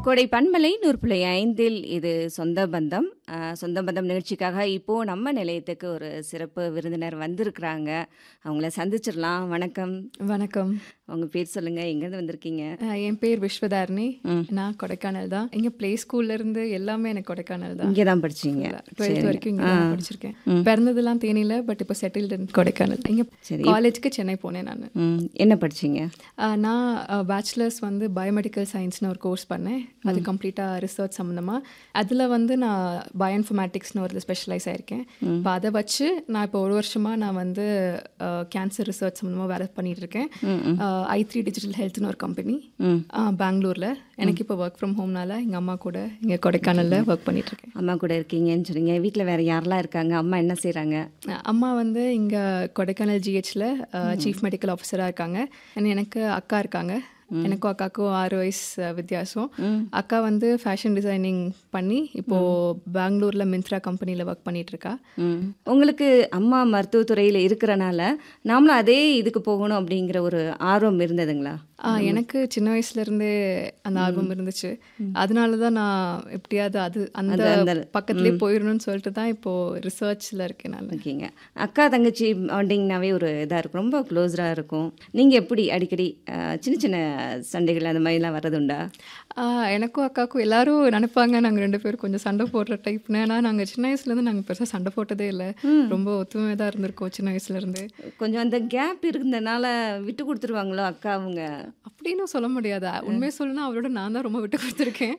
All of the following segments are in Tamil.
கோடை பண்பலை நூற்புள்ளி ஐந்தில் இது சொந்த பந்தம் அஹ், சொந்த பந்தம் நிகழ்ச்சிக்காக இப்போ நம்ம நிலையத்துக்கு ஒரு சிறப்பு விருந்தினர் வந்திருக்கிறாங்க அவங்கள சந்திச்சிடலாம் வணக்கம் வணக்கம் உங்க பேர் சொல்லுங்க எங்கேருந்து வந்திருக்கீங்க அஹ் என் பேர் விஸ்வதாரணி ம். நான் கொடைக்கானல் தான் இங்க ப்ளே ஸ்கூல்ல இருந்து எல்லாமே எனக்கு கொடைக்கானல் தான் இங்கே தான் படிச்சீங்க டுவெல்த் வரைக்கும் இங்க தான் படிச்சிருக்கேன் பிறந்ததெல்லாம் தேனியில பட் இப்போ செட்டில்டு கொடைக்கானல் இங்க சரி காலேஜ்க்கு சென்னை போனேன் நான் ம், என்ன படிச்சீங்க நான் பேச்சுலர்ஸ் வந்து பயோமெடிக்கல் சயின்ஸ்னு ஒரு கோர்ஸ் பண்ணேன் அது கம்ப்ளீட்டாக ரிசர்ச் சம்மந்தமாக அதில் வந்து நான் பயோஇன்ஃபர்மேட்டிக்ஸ்னு ஒரு ஸ்பெஷலைஸ் ஆயிருக்கேன் இப்போ அதை வச்சு நான் இப்போ ஒரு வருஷமாக நான் வந்து கேன்சர் ரிசர்ச் சம்மந்தமாக வேலை பண்ணிட்டு இருக்கேன் ஐ த்ரீ டிஜிட்டல் ஹெல்த்னு ஒரு கம்பெனி ம். பெங்களூரில் எனக்கு இப்போ ஒர்க் ஃப்ரம் ஹோம்னால எங்கள் அம்மா கூட இங்கே கொடைக்கானலில் ஒர்க் பண்ணிட்டு இருக்கேன் அம்மா கூட இருக்கீங்கன்னு சொன்னீங்க வீட்டில் வேற யாரெல்லாம் இருக்காங்க அம்மா என்ன செய்றாங்க அஹ் அம்மா வந்து இங்கே கொடைக்கானல் ஜிஹெச்சில் சீஃப் மெடிக்கல் ஆஃபீஸராக இருக்காங்க and எனக்கு அக்கா இருக்காங்க எனக்கும் அக்காவுக்கும் ஆறு வயசு அஹ், வித்தியாசம் அக்கா வந்து ஃபேஷன் டிசைனிங் பண்ணி இப்போ பெங்களூர்ல மிந்த்ரா கம்பெனியில் ஒர்க் பண்ணிட்டு இருக்கா ம். உங்களுக்கு அம்மா மருத்துவத்துறையில் இருக்கிறனால நாமளும் அதே இதுக்கு போகணும் அப்படிங்கிற ஒரு ஆர்வம் இருந்ததுங்களா ஆ எனக்கு சின்ன வயசுல இருந்தே அந்த ஆர்வம் இருந்துச்சு அதனால தான் நான் எப்படியாவது அது அந்த அந்த- பக்கத்துலேயே போயிடணும்னு சொல்லிட்டு தான் இப்போ ரிசர்ச்ல இருக்கேன் நான் ஓகேங்க அக்கா தங்கச்சி பாண்டிங்னாவே ஒரு இதாக இருக்கும் ரொம்ப க்ளோஸராக இருக்கும் நீங்கள் எப்படி அடிக்கடி அஹ், சின்ன சின்ன சண்டைகள் அந்த மாதிரிலாம் வர்றதுண்டா ஆ, எனக்கும் அக்காவுக்கும் எல்லாரும் நினைப்பாங்க நாங்க ரெண்டு பேரும் கொஞ்சம் சண்டை போடுற டைப்னு ஏன்னா நாங்க சின்ன வயசுல இருந்து நாங்க பெருசா சண்டை போட்டதே இல்லை ரொம்ப ஒத்துமையாக தான் இருந்திருக்கோம் சின்ன வயசுல இருந்து கொஞ்சம் அந்த கேப் இருந்தனால விட்டு கொடுத்துருவாங்களோ அக்கா அவங்க அப்படின்னு சொல்ல முடியாதா உண்மையை சொல்லணும்னா அவரோட நான் தான் ரொம்ப விட்டு கொடுத்துருக்கேன்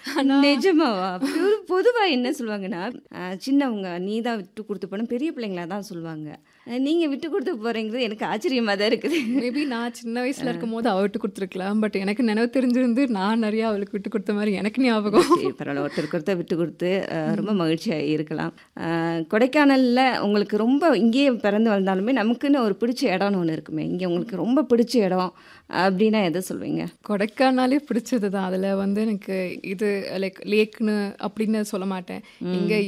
நிஜமாவா பொதுவா என்ன சொல்லுவாங்கன்னா அஹ், சின்னவங்க நீ தான் விட்டு கொடுத்து போன பெரிய பிள்ளைங்களா தான் சொல்லுவாங்க அஹ், நீங்க விட்டு கொடுத்து போறீங்கிறது எனக்கு ஆச்சரியமா தான் இருக்குது மேபி நான் சின்ன வயசுல இருக்கும் போது அவ விட்டு கொடுத்துருக்கலாம் பட் எனக்கு நினைவு தெரிஞ்சிருந்து நான் நிறைய அவளுக்கு விட்டு கொடுத்த மாதிரி எனக்கு ஞாபகம் சரி பரவாயில்ல ஒருத்தருக்கு ஒருத்தர் விட்டு கொடுத்து அஹ், ரொம்ப மகிழ்ச்சியாக இருக்கலாம் அஹ், கொடைக்கானல்ல உங்களுக்கு ரொம்ப இங்கேயே பிறந்து வளர்ந்தாலுமே நமக்குன்னு ஒரு பிடிச்ச இடம்னு ஒன்று இருக்குமே இங்கே உங்களுக்கு ரொம்ப பிடிச்ச இடம் அப்படின்னா எதை சொல்வீங்க கொடைக்கானலே பிடிச்சது தான் அதில் வந்து எனக்கு இது லைக் லேக்னு அப்படின்னு சொல்ல மாட்டேன் இங்கே